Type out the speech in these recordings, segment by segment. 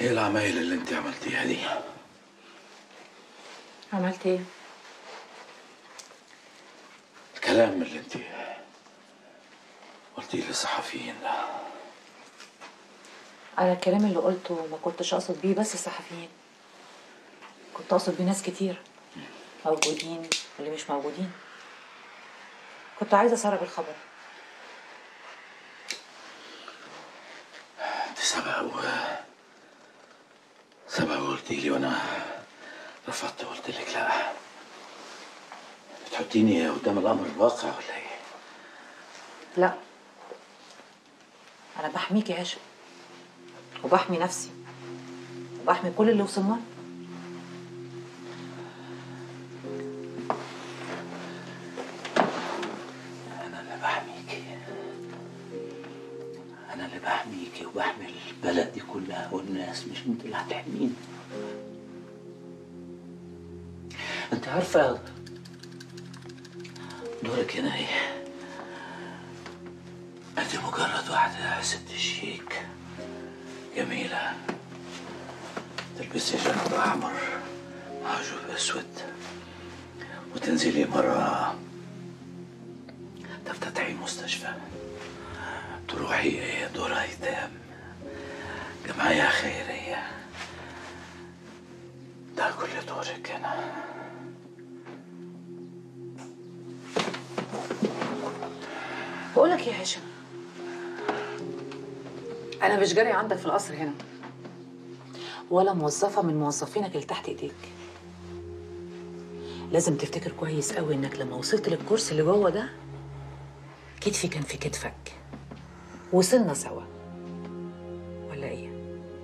ايه العمايل اللي انت عملتيها دي عملت ايه؟ الكلام اللي انت قلتيه للصحفيين ده انا الكلام اللي قلته ما كنتش اقصد بيه بس الصحفيين كنت اقصد بيه ناس كتير موجودين واللي مش موجودين كنت عايزه اسرب الخبر انت سبق و سبق وقلتي لي وانا رفضت وقلت لك لا بتحطيني قدام الامر الواقع ولا ايه لا انا بحميك يا هاشم وبحمي نفسي وبحمي كل اللي وصلنا له. انا اللي بحميكي انا اللي بحميكي وبحمي البلد دي كلها والناس مش انت اللي هتحميني انت عارفه دورك هنا ايه انت مجرد واحده ست شيك جميله تلبسي جنب احمر مع جوب اسود وتنزلي مره تفتتحي مستشفى تروحي دور ايتام جمعية خيرية ده كل دورك هنا بقول لك يا هاشم انا مش جاري عندك في القصر هنا ولا موظفه من موظفينك اللي تحت ايديك لازم تفتكر كويس قوي انك لما وصلت للكرسي اللي جوه ده كتفي كان في كتفك وصلنا سوا ولا ايه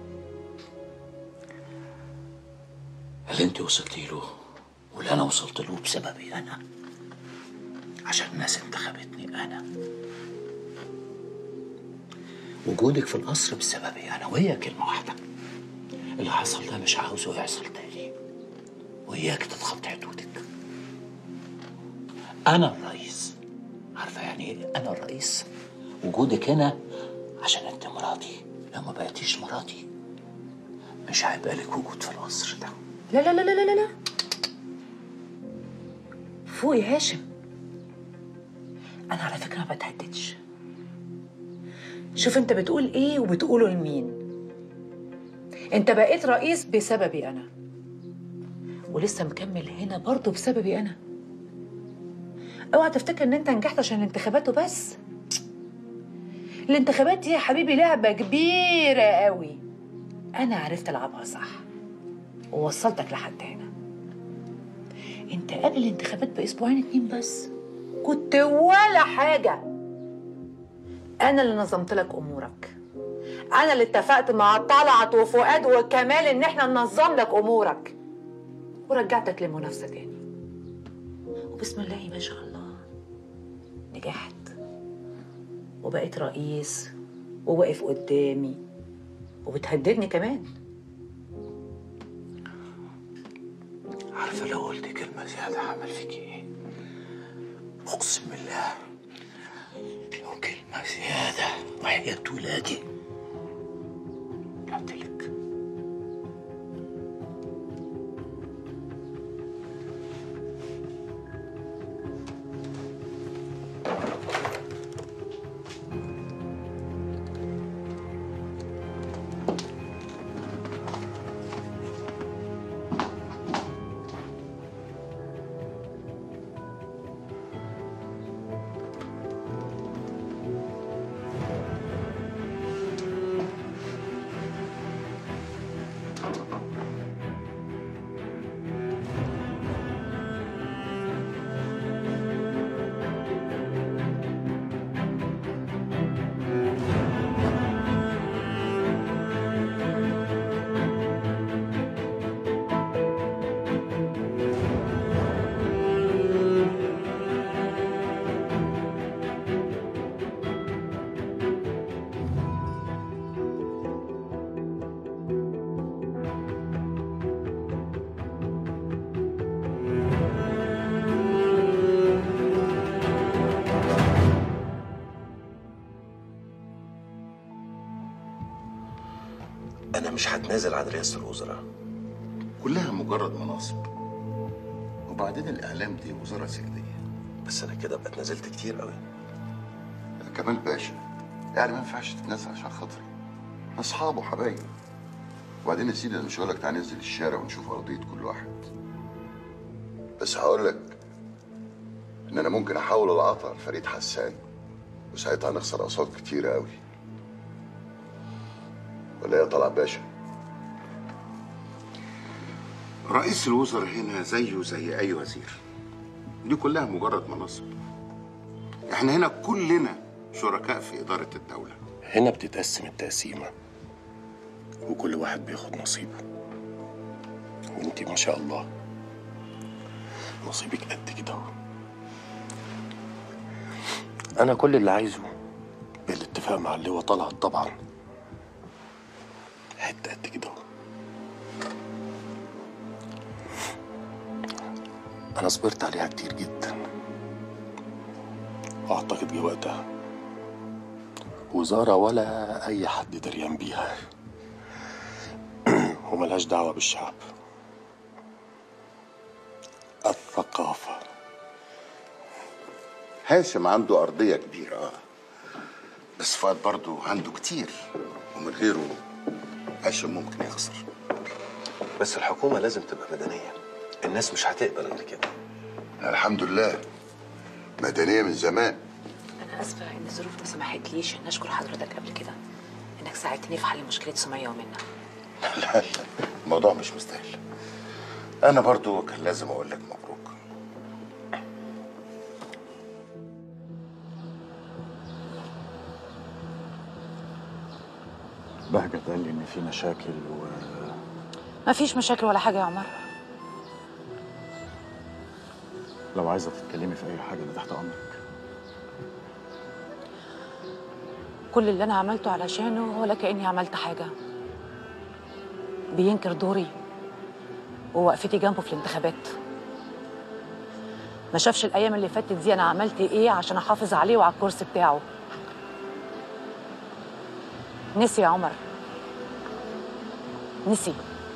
اللي انت وصلتي له واللي انا وصلت له بسببي انا عشان الناس انتخبتني انا وجودك في القصر بسببي انا وهي كلمه واحده اللي حصل ده مش عاوزه يحصل تاني وإياك تتخطي حدودك أنا الرئيس عارفة يعني إيه أنا الرئيس وجودك هنا عشان أنت مراتي لو ما بقيتيش مراتي مش هيبقى لك وجود في القصر ده لا لا لا لا لا لا فوق يا هاشم انا على فكره ما بتهددش شوف انت بتقول ايه وبتقوله لمين انت بقيت رئيس بسببي انا ولسه مكمل هنا برضه بسببي انا اوعى تفتكر ان انت نجحت عشان الانتخابات وبس الانتخابات دي يا حبيبي لعبه كبيره قوي انا عرفت العبها صح ووصلتك لحد هنا انت قبل الانتخابات باسبوعين اتنين بس كنت ولا حاجه انا اللي نظمت لك امورك انا اللي اتفقت مع طلعت وفؤاد وكمال ان احنا ننظم لك امورك ورجعتك للمنافسه تاني وبسم الله ما شاء الله نجحت وبقيت رئيس وواقف قدامي وبتهددني كمان عارفة لو قلت كلمة زيادة هعمل فيك إيه؟ أقسم بالله لو كلمة زيادة وحياة ولادي قتلك انا مش هتنازل عن رئاسه الوزراء كلها مجرد مناصب وبعدين الاعلام دي وزاره سياديه بس انا كده ابقى اتنازلت كتير قوي يا كمال باشا يعني ما ينفعش تتنازل عشان خاطري اصحاب وحبايب وبعدين يا سيدي انا مش هقول لك تعالى ننزل الشارع ونشوف ارضيه كل واحد بس هقول لك ان انا ممكن احول العطا لفريد حسان وساعتها هنخسر اصوات كتيره قوي ولا إيه يا طلعت باشا رئيس الوزراء هنا زيه زي اي وزير دي كلها مجرد مناصب احنا هنا كلنا شركاء في اداره الدوله هنا بتتقسم التقسيمه وكل واحد بياخد نصيبه وانتي ما شاء الله نصيبك قد كده اهو انا كل اللي عايزه بالاتفاق مع اللواء طلعت طبعا حته قد كده اهو انا صبرت عليها كتير جدا واعتقد جه وقتها وزاره ولا اي حد دريان بيها وملهاش دعوه بالشعب الثقافه هاشم عنده أرضية كبيرة آه. بس فؤاد برضه عنده كتير ومن غيره هاشم ممكن يخسر بس الحكومه لازم تبقى مدنيه الناس مش هتقبل غير كده الحمد لله مدنية من زمان انا اسفه ان الظروف ما سمحتليش ان اشكر حضرتك قبل كده انك ساعدتني في حل مشكله سميه ومنى لا لا الموضوع مش مستاهل أنا برضه كان لازم أقول لك مبروك بهجت قال لي ان في مشاكل و ما فيش مشاكل ولا حاجة يا عمر لو عايزه تتكلمي في اي حاجه انا تحت امرك كل اللي أنا عملته علشانه ولا كأني عملت حاجة بينكر دوري ووقفتي جنبه في الانتخابات ما شافش الأيام اللي فاتت دي أنا عملت إيه عشان أحافظ عليه وعلى الكرسي بتاعه نسي يا عمر نسي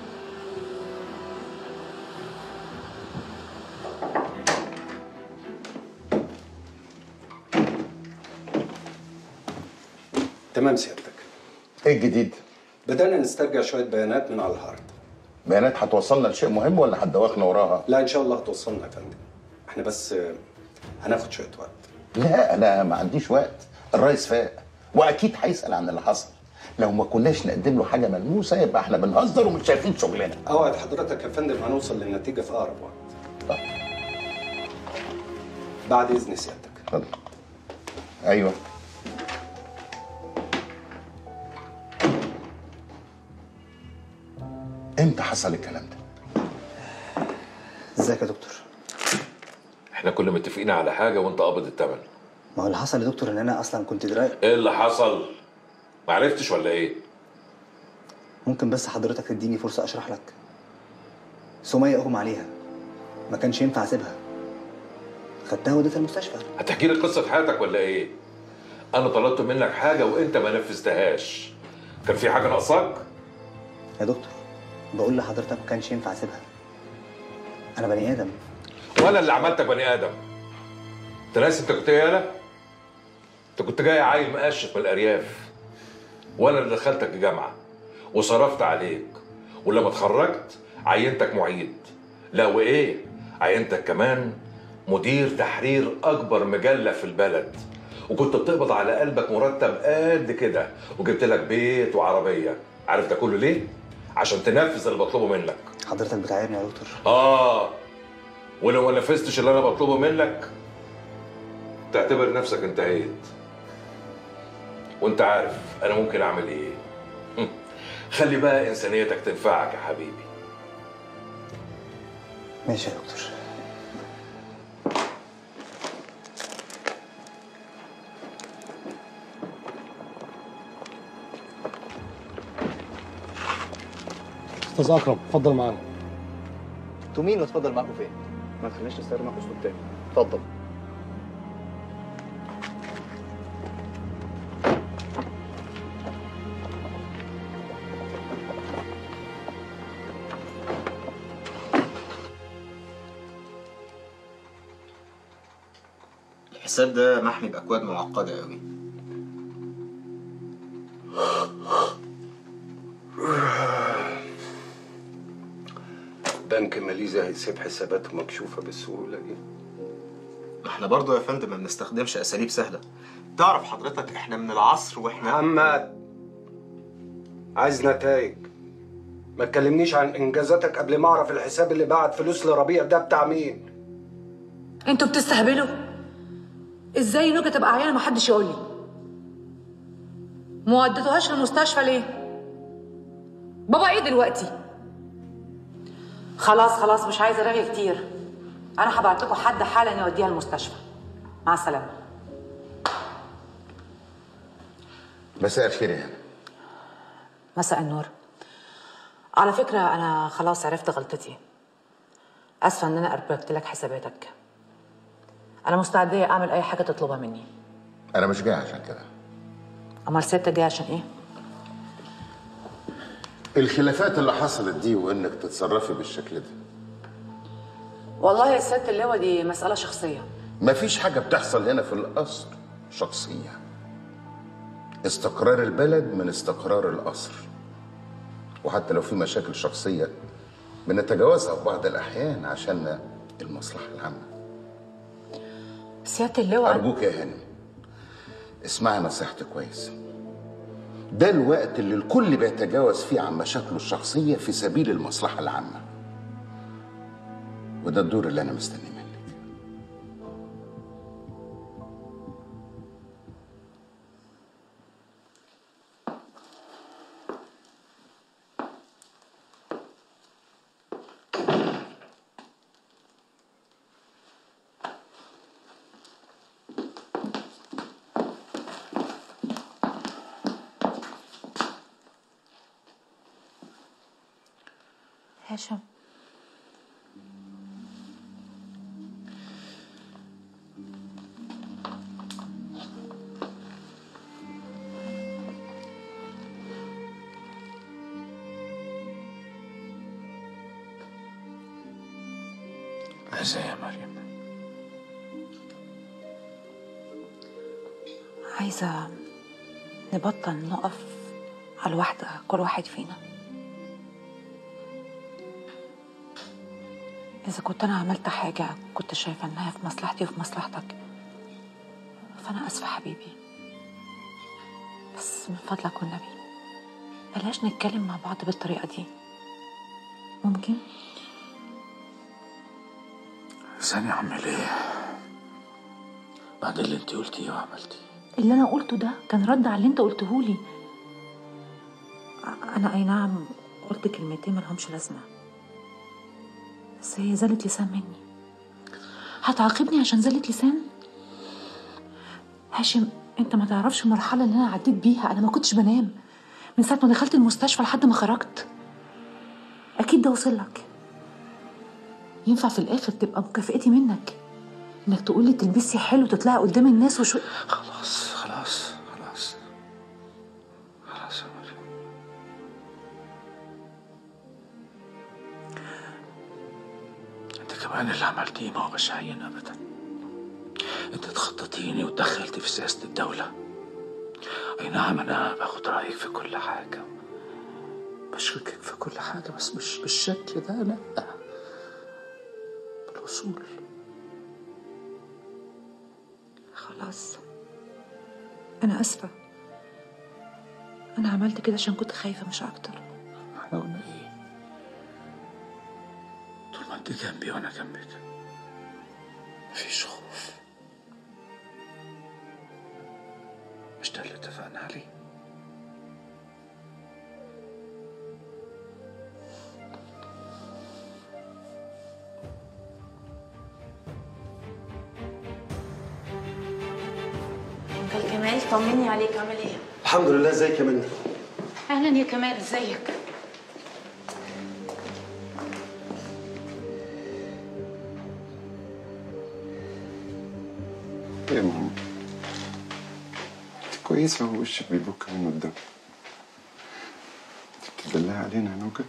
تمام سيادتك إيه الجديد؟ بدأنا نسترجع شوية بيانات من على الهارد بيانات هتوصلنا لشيء مهم ولا هتدوخنا وراها؟ لا إن شاء الله هتوصلنا يا فندم احنا بس آه، هناخد شوية وقت لا أنا ما عنديش وقت الرئيس فاق وأكيد هيسأل عن اللي حصل لو ما كناش نقدم له حاجة ملموسة يبقى احنا بنهزر ومش شايفين شغلنا أوعد حضرتك يا فندم هنوصل للنتيجة في أقرب وقت طب. بعد إذن سيادتك اتفضل أيوه امتى حصل الكلام ده؟ ازيك يا دكتور احنا كنا متفقين على حاجه وانت قابض الثمن ما هو اللي حصل يا دكتور ان انا اصلا كنت درايه ايه اللي حصل ما عرفتش ولا ايه ممكن بس حضرتك تديني فرصه اشرح لك سميه اغمى عليها ما كانش ينفع اسيبها خدتها وديتها المستشفى هتحكي لي قصه حياتك ولا ايه انا طلبت منك حاجه وانت ما نفذتهاش كان في حاجه ناقصاك يا دكتور بقول لحضرتك ما كانش ينفع اسيبها انا بني ادم وانا اللي عملتك بني ادم انت ناسي انت كنت ايه يالا انت كنت جاي عيل مقشف من الارياف وانا اللي دخلتك الجامعه وصرفت عليك ولما اتخرجت عينتك معيد لا وايه عينتك كمان مدير تحرير اكبر مجله في البلد وكنت بتقبض على قلبك مرتب قد كده وجبت لك بيت وعربيه عارف ده كله ليه عشان تنفذ اللي بطلبه منك حضرتك بتعايرني يا دكتور اه ولو ما نفذتش اللي انا بطلبه منك تعتبر نفسك انتهيت وانت عارف انا ممكن اعمل ايه خلي بقى انسانيتك تنفعك يا حبيبي ماشي يا دكتور استاذ اكرم اتفضل معانا انتوا مين واتفضل معاكم فين ما تخليناش نستخدم معاك اسلوب تاني اتفضل الحساب ده محمي باكواد معقده قوي بنك ماليزيا هيسيب حساباته مكشوفه بالسهوله دي ما احنا برضه يا فندم ما بنستخدمش اساليب سهله تعرف حضرتك احنا من العصر واحنا محمد عايز نتائج ما تكلمنيش عن انجازاتك قبل ما اعرف الحساب اللي بعت فلوس لربيع ده بتاع مين انتوا بتستهبلوا ازاي نوجة تبقى عيانه ما حدش يقول لي ما وديتوهاش المستشفى ليه بابا ايه دلوقتي خلاص خلاص مش عايزه رغي كتير انا هبعت لكم حد حالا يوديها المستشفى مع السلامه مساء الخير يا هنا مساء النور على فكرة أنا خلاص عرفت غلطتي أسفة إن أنا أربكت لك حساباتك أنا مستعدة أعمل أي حاجة تطلبها مني انا مش جاي عشان كده أمال ستة جاي عشان إيه؟ الخلافات اللي حصلت دي وانك تتصرفي بالشكل ده والله يا ست اللواء دي مسألة شخصية مفيش حاجة بتحصل هنا في القصر شخصية استقرار البلد من استقرار القصر وحتى لو في مشاكل شخصية بنتجاوزها في بعض الأحيان عشان المصلحة العامة سيادة اللواء أرجوك يا هاني اسمعي نصيحتي كويس ده الوقت اللي الكل بيتجاوز فيه عن مشاكله الشخصية في سبيل المصلحة العامة وده الدور اللي أنا مستني منك هاشم ماذا يا مريم عايزة نبطل نقف على الواحدة كل واحد فينا إذا كنت أنا عملت حاجة كنت شايفة إنها في مصلحتي وفي مصلحتك فأنا آسفة حبيبي بس من فضلك والنبي بلاش نتكلم مع بعض بالطريقة دي ممكن؟ ثاني أعمل إيه؟ بعد اللي أنت قلتيه وعملتيه اللي أنا قلته ده كان رد على اللي أنت قلته لي أنا أي نعم قلت كلمتين ملهمش لازمة بس هي زلت لسان مني هتعاقبني عشان زلت لسان هاشم انت ما تعرفش المرحله اللي انا عديت بيها انا ما كنتش بنام من ساعه ما دخلت المستشفى لحد ما خرجت اكيد ده وصل لك ينفع في الاخر تبقى مكافئتي منك انك تقولي تلبسي حلو تطلعي قدام الناس وشو خلاص خلاص خلاص خلاص يا مريم انت كمان اللي عملتيه ما هو مش هين ابدا انت تخططيني وتدخلتي في سياسة الدولة اي نعم انا باخد رأيك في كل حاجة بشكك في كل حاجة بس مش بالشكل ده لا بالوصول خلاص انا اسفه انا عملت كده عشان كنت خايفه مش اكتر احنا قلنا ايه طول ما انت جنبي وانا جنبك مفيش خوف مش ده اللي اتفقنا عليه انكل كمال طمني عليك عامل ايه؟ الحمد لله ازيك يا منى اهلا يا كمال ازيك؟ يا ماما انت كويسة ووشك بيبك من قدام انت بتدلعي علينا يا نوجة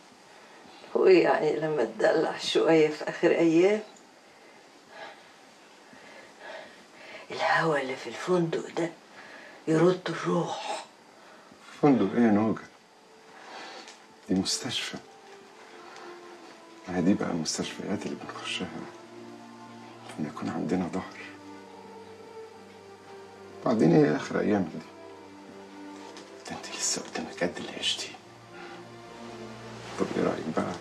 ويعني لما تدلع شوية في آخر أيام الهوا اللي في الفندق ده يرد الروح فندق ايه يا نوجة دي مستشفى ما هي دي بقى المستشفيات اللي بنخشها لما يكون عندنا ظهر بعدين ايه اخر ايام دي ده انت لسه قدامك قد اللي عشتي طب ايه رايك بقى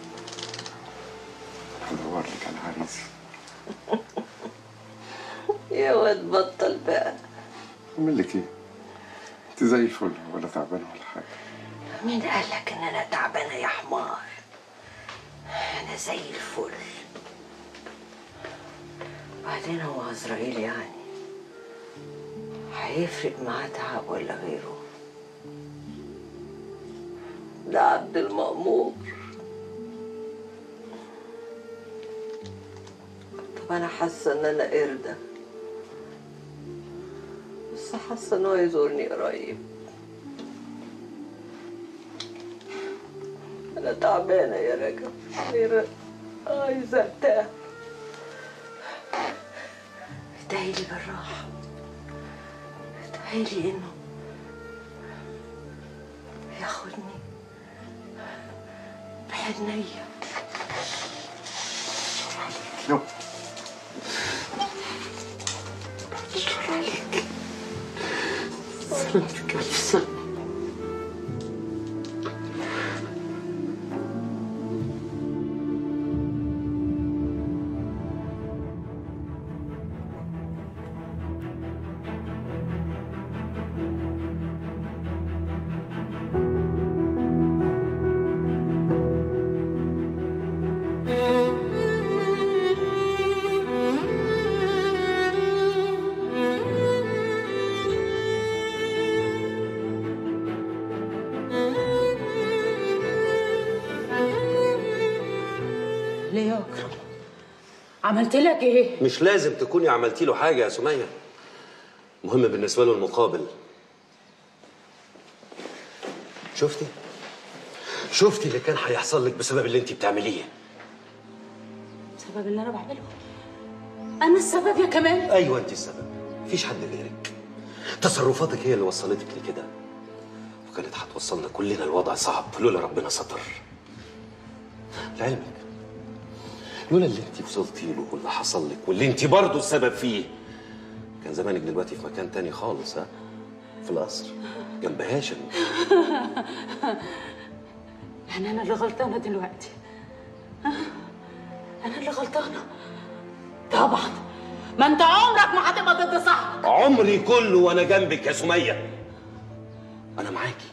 هدور لك على عريس يا واد بطل بقى اعمل لك ايه انت زي الفل ولا تعبانه ولا حاجه مين قال لك ان انا تعبانه يا حمار انا زي الفل بعدين هو عزرائيل يعني هيفرق معاه تعب ولا غيره ده عبد المأمور طب انا حاسه ان انا قرده بس حاسه ان هو يزورني قريب انا تعبانه يا رجب عايزه عايزه ارتاح ادعيلي بالراحه ادعيلي انه ياخدني بحنيه يلا شكرا عليك سلامتك الف سلامه ليه يا اكرم عملت لك ايه؟ مش لازم تكوني عملتي له حاجه يا سميه مهم بالنسبه له المقابل شفتي شفتي اللي كان هيحصل لك بسبب اللي انت بتعمليه السبب اللي انا بعمله انا السبب يا كمال ايوه انت السبب مفيش حد غيرك تصرفاتك هي اللي وصلتك لكده وكانت هتوصلنا كلنا الوضع صعب لولا ربنا ستر لعلمك لولا اللي انت وصلتي له واللي حصل لك واللي انت برضه السبب فيه كان زمانك دلوقتي في مكان تاني خالص ها في القصر جنب هاشم يعني انا اللي غلطانه دلوقتي ها؟ انا اللي غلطانه طبعا ما انت عمرك ما هتبقى ضد صاحبك عمري كله وانا جنبك يا سميه انا معاكي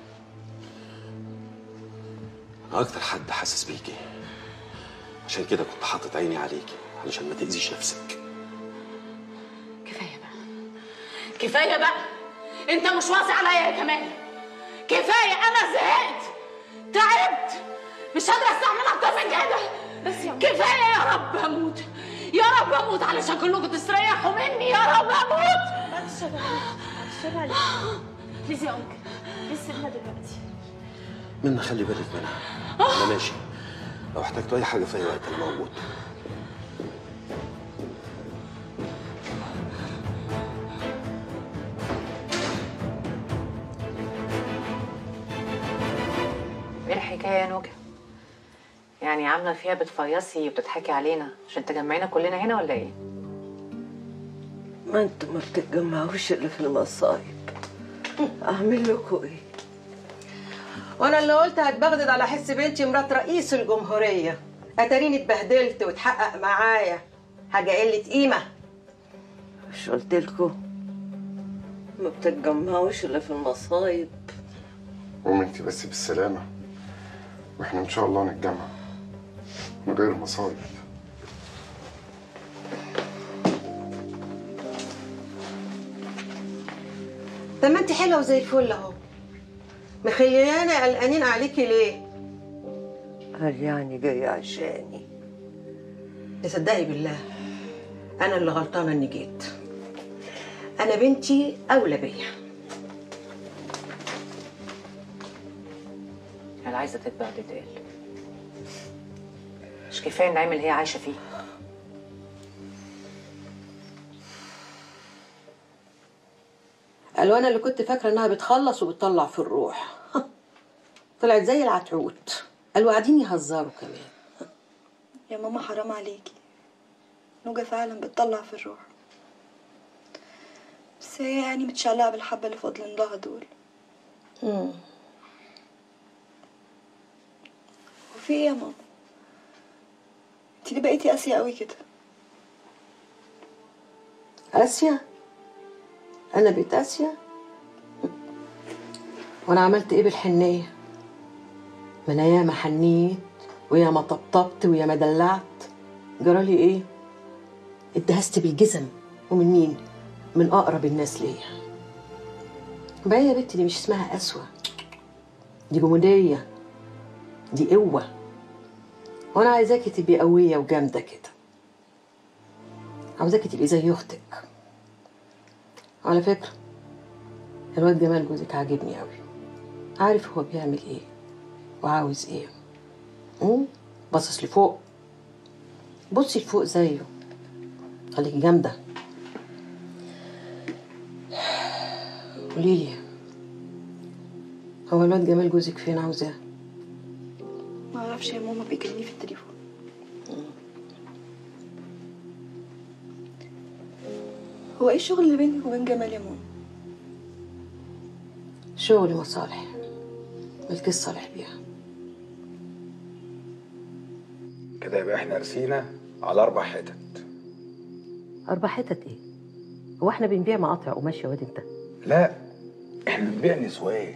انا اكتر حد حاسس بيكي عشان كده كنت حاطط عيني عليكي علشان ما تاذيش نفسك كفايه بقى كفايه بقى انت مش واصي عليا يا كمال كفايه انا زهقت تعبت مش قادره استحمل اكتر من كده بس يا كفايه يا رب اموت يا رب اموت علشان كلكم تستريحوا مني يا رب اموت بعد الشر بعد الشر عليك بليز يا انكل بليز سيبنا دلوقتي منا خلي بالك منها انا ماشي لو احتجتوا اي حاجه في اي وقت انا موجود ايه الحكايه يا نوجه يعني عامله فيها بتفيصي وبتضحكي علينا عشان تجمعينا كلنا هنا ولا ايه ما انتوا ما بتتجمعوش الا في المصايب اعمل لكم ايه وانا اللي قلت هتبغدد على حس بنتي مرات رئيس الجمهوريه اتاريني اتبهدلت وتحقق معايا حاجه قله قيمه مش قلت لكم ما بتتجمعوش الا في المصايب قوم انت بس بالسلامه واحنا ان شاء الله نتجمع من غير مصايب طب ما انت حلوه وزي الفل اهو مخليانا قلقانين عليكي ليه قال يعني جاي عشاني تصدقي بالله انا اللي غلطانه اني جيت انا بنتي اولى بيا انا عايزه تتباع تتقال مش كفايه النعيم اللي هي عايشه فيه الالوان اللي كنت فاكره انها بتخلص وبتطلع في الروح طلعت زي العتعوت قالوا قاعدين يهزروا كمان يا ماما حرام عليكي نوجة فعلا بتطلع في الروح بس هي يعني متشلقة بالحبة اللي فاضلين لها دول مم. وفي ايه يا ماما انتي ليه بقيتي قاسية قوي كده آسيا أنا بقيت آسيا وأنا عملت إيه بالحنية ما أنا ياما حنيت وياما طبطبت وياما دلعت جرالي إيه اتدهست بالجزم ومن مين من أقرب الناس ليا بقى يا بنتي دي مش اسمها قسوة دي جمودية دي قوة وأنا عايزاكي تبقي قوية وجامدة كده عاوزاكي تبقي زي أختك على فكرة الواد جمال جوزك عاجبني قوي عارف هو بيعمل ايه وعاوز ايه مم؟ باصص لفوق بصي لفوق زيه خليكي جامدة قوليلي هو الواد جمال جوزك فين عاوزاه ما اعرفش يا ماما بيكلمني في التليفون هو ايه الشغل اللي بينك وبين جمال يا ماما شغل مصالح ملكش صالح بيها كده يبقى احنا رسينا على اربع حتت أربع حتت إيه؟ هو إحنا بنبيع مقاطع قماش يا واد أنت؟ لا احنا بنبيع نسوان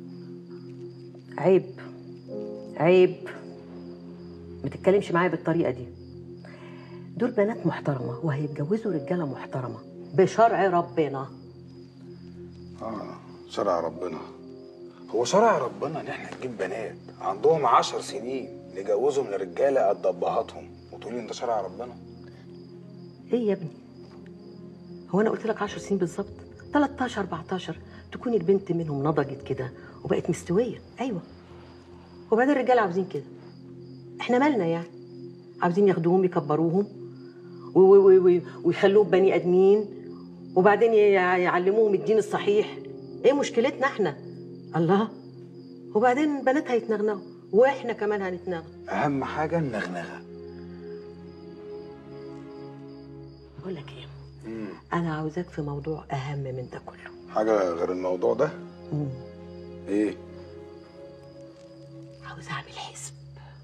عيب عيب ما تتكلمش معايا بالطريقة دي دول بنات محترمة وهيتجوزوا رجالة محترمة بشرع ربنا اه شرع ربنا هو شرع ربنا ان احنا نجيب بنات عندهم عشر سنين نجوزهم لرجاله قد ابهاتهم وتقولي ان ده شرع ربنا إيه يا ابني؟ هو أنا قلت لك 10 سنين بالظبط 13 14 تكون البنت منهم نضجت كده وبقت مستوية أيوه وبعدين الرجالة عاوزين كده إحنا مالنا يعني عاوزين ياخدوهم يكبروهم و- و- و- و- ويخلوهم بني آدمين وبعدين ي- يعلموهم الدين الصحيح إيه مشكلتنا إحنا؟ الله وبعدين البنات هيتنغنغوا وإحنا كمان هنتنغنغ اهم حاجه النغنغه بقول لك إيه أنا عاوزاك في موضوع أهم من ده كله حاجه غير الموضوع ده مم. ايه عاوز أعمل حزب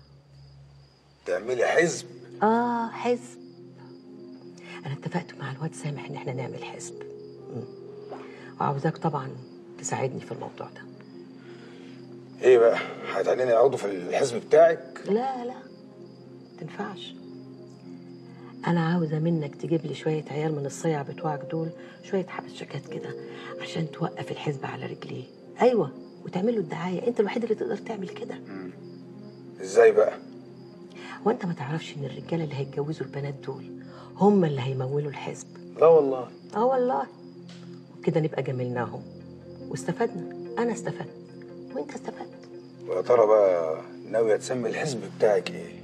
تعملي حزب آه حزب أنا اتفقت مع الواد سامح إن إحنا نعمل حزب مم. وعاوزاك طبعا تساعدني في الموضوع ده ايه بقى هتعينيني عضو في الحزب بتاعك لا لا تنفعش أنا عاوزة منك تجيب لي شوية عيال من الصيع بتوعك دول شوية حبشكات كده عشان توقف الحزب على رجليه أيوة وتعمل له الدعاية أنت الوحيد اللي تقدر تعمل كده ازاي بقى وأنت ما تعرفش إن الرجالة اللي هيتجوزوا البنات دول هم اللي هيمولوا الحزب لا والله اه والله وكده نبقى جملناهم واستفدنا انا استفدت وانت استفدت ويا ترى بقى ناويه تسمي الحزب بتاعك ايه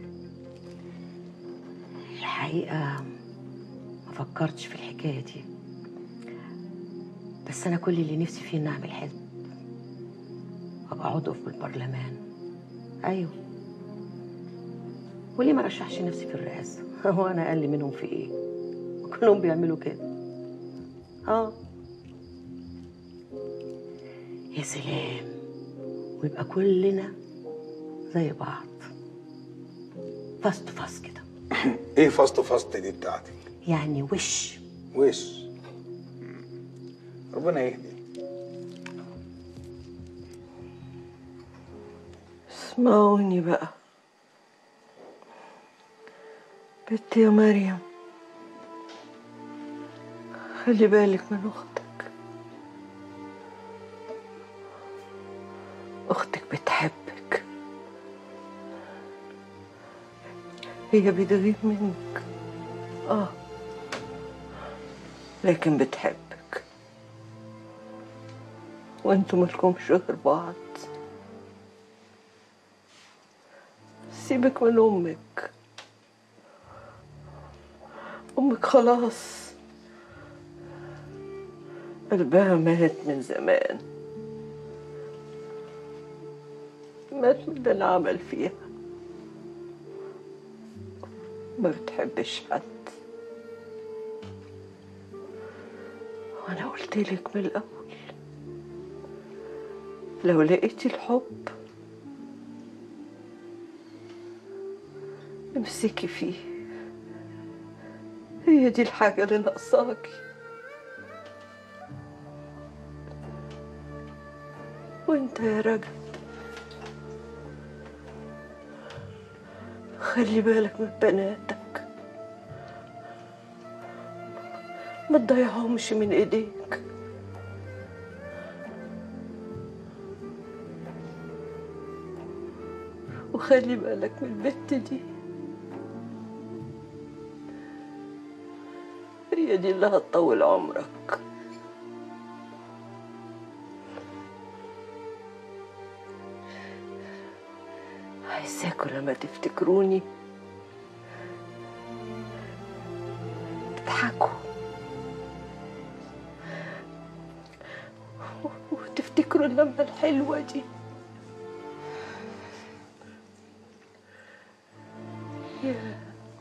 الحقيقه ما فكرتش في الحكايه دي بس انا كل اللي نفسي فيه اني اعمل حزب ابقى عضو في البرلمان ايوه وليه ما رشحش نفسي في الرئاسه هو انا اقل منهم في ايه كلهم بيعملوا كده اه يا سلام ويبقى كلنا زي بعض فاست فاست كده ايه فاست فاست دي بتاعتك يعني وش وش ربنا يهدي اسمعوني بقى بنتي يا مريم خلي بالك من اختك اختك بتحبك هي بتغيب منك اه لكن بتحبك وانتوا مالكمش غير بعض سيبك من امك امك خلاص قلبها مات من زمان مات من اللي انعمل فيها ما بتحبش حد وانا قلت لك من الاول لو لقيتي الحب امسكي فيه هي دي الحاجة اللي ناقصاكي وانت يا رجل خلي بالك من بناتك ما تضيعهمش من ايديك وخلي بالك من البت دي هي دي اللي هتطول عمرك عايزاكوا لما تفتكروني تضحكوا وتفتكروا اللمة الحلوة دي يا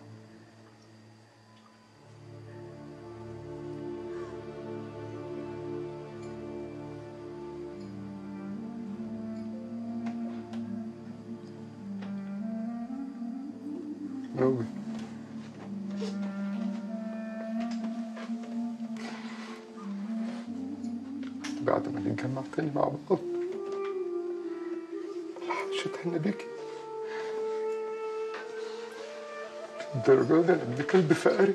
نوبي بعد ما نتجمع تاني مع بعض مش هتهنى بيكي الدرجة دي أنا ابن كلب فقري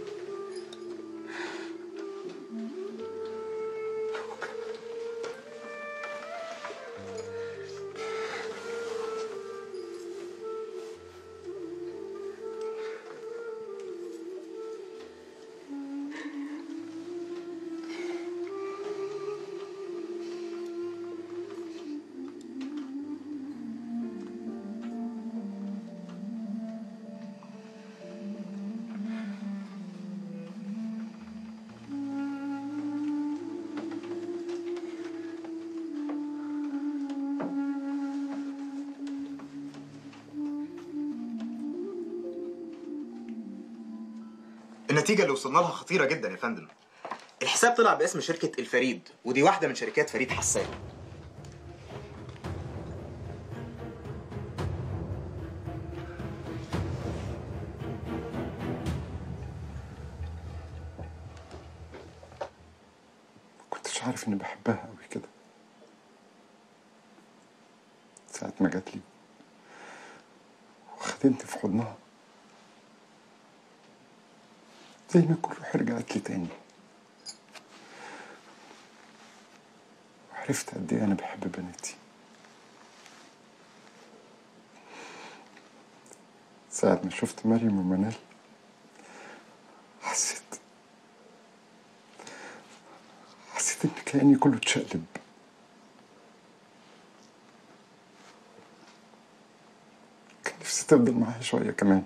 النتيجة اللي وصلنا لها خطيرة جدا يا فندم الحساب طلع باسم شركة الفريد ودي واحدة من شركات فريد حسان كنتش عارف اني بحبها قوي كده ساعة ما جات لي وخدتني في حضنها زي ما كل روح رجعت لي تاني وعرفت قد ايه انا بحب بناتي ساعة ما شفت مريم ومنال حسيت حسيت ان كياني كله اتشقلب كان نفسي تفضل معايا شوية كمان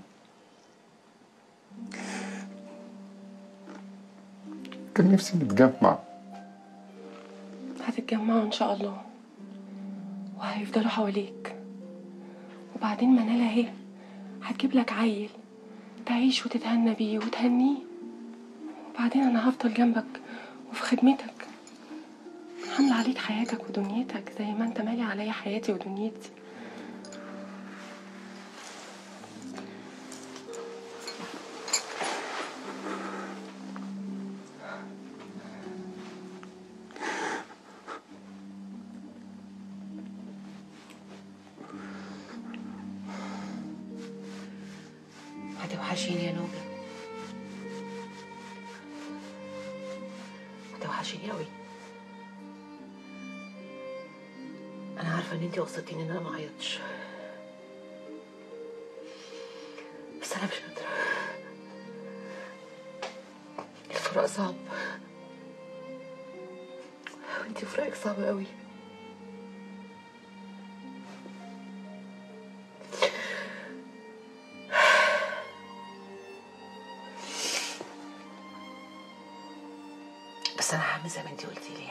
كان نفسي نتجمع هتتجمعوا ان شاء الله وهيفضلوا حواليك وبعدين منال اهي هتجيب لك عيل تعيش وتتهنى بيه وتهنيه وبعدين انا هفضل جنبك وفي خدمتك حاملة عليك حياتك ودنيتك زي ما انت مالي عليا حياتي ودنيتي هتوحشيني يا نوبة هتوحشيني قوي انا عارفه ان انتي وصيتيني ان انا ما اعيطش بس انا مش قادره الفراق صعب وانتي فراقك صعب قوي بس بس انا هعمل زي ما انت قلتي لي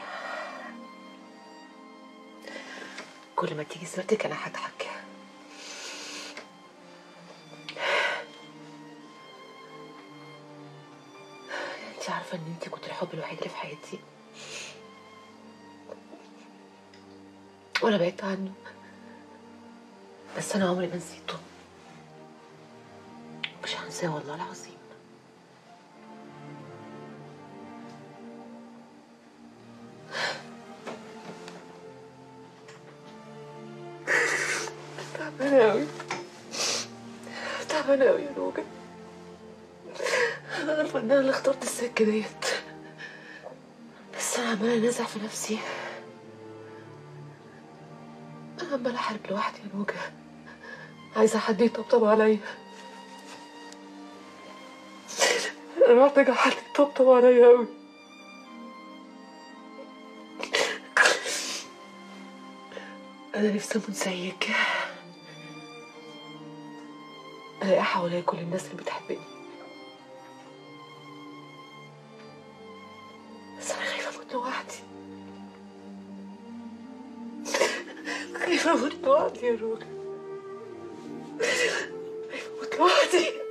كل ما تيجي سيرتك انا هضحك انت عارفه ان انت كنت الحب الوحيد اللي في حياتي وانا بعدت عنه بس انا عمري ما نسيته مش هنساه والله العظيم تعبانة أوي تعبانة أوي يا نوجة أنا عارفة إن أنا اللي اخترت السكة ديت بس أنا عمالة أنازع في نفسي أنا عمالة أحارب لوحدي يا نوجة عايزة حد يطبطب عليا أنا محتاجة حد يطبطب عليا أوي أنا نفسي أموت زيك ألاقي حواليا كل الناس اللي بتحبني بس أنا خايفة أموت لوحدي خايفة أموت لوحدي يا روجا خايفة أموت لوحدي